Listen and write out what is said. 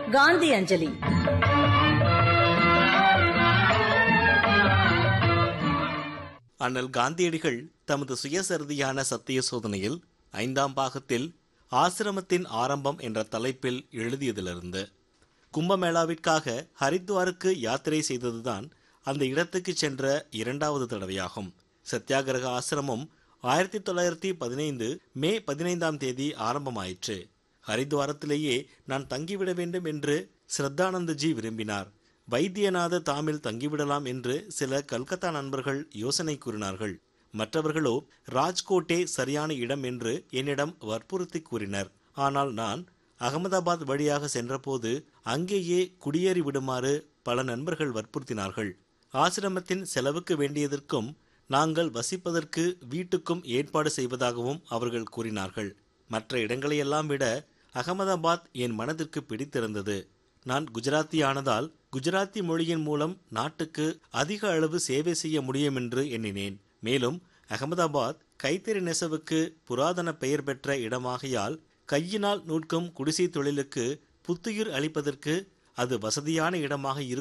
காந்தி அஞ்சலி அண்ணல் காந்தியடிகள் தமது சுயசரிதியான சத்திய சோதனையில் ஐந்தாம் பாகத்தில் ஆசிரமத்தின் ஆரம்பம் என்ற தலைப்பில் எழுதியதிலிருந்து கும்பமேளாவிற்காக ஹரித்வாருக்கு யாத்திரை செய்ததுதான் அந்த இடத்துக்கு சென்ற இரண்டாவது தடவையாகும் சத்தியாகிரக ஆசிரமம் ஆயிரத்தி தொள்ளாயிரத்தி பதினைந்து மே பதினைந்தாம் தேதி ஆரம்பமாயிற்று ஹரித்வாரத்திலேயே நான் தங்கிவிட வேண்டும் என்று ஸ்ரத்தானந்தஜி விரும்பினார் வைத்தியநாத தாமில் தங்கிவிடலாம் என்று சில கல்கத்தா நண்பர்கள் யோசனை கூறினார்கள் மற்றவர்களோ ராஜ்கோட்டே சரியான இடம் என்று என்னிடம் வற்புறுத்தி கூறினர் ஆனால் நான் அகமதாபாத் வழியாக சென்றபோது அங்கேயே குடியேறி விடுமாறு பல நண்பர்கள் வற்புறுத்தினார்கள் ஆசிரமத்தின் செலவுக்கு வேண்டியதற்கும் நாங்கள் வசிப்பதற்கு வீட்டுக்கும் ஏற்பாடு செய்வதாகவும் அவர்கள் கூறினார்கள் மற்ற இடங்களையெல்லாம் விட அகமதாபாத் என் மனதிற்கு பிடித்திருந்தது நான் குஜராத்தி ஆனதால் குஜராத்தி மொழியின் மூலம் நாட்டுக்கு அதிக அளவு சேவை செய்ய முடியும் என்று எண்ணினேன் மேலும் அகமதாபாத் கைத்தறி நெசவுக்கு புராதன பெயர் பெற்ற இடமாகையால் கையினால் நூற்கும் குடிசை தொழிலுக்கு புத்துயிர் அளிப்பதற்கு அது வசதியான இடமாக இருக்கும்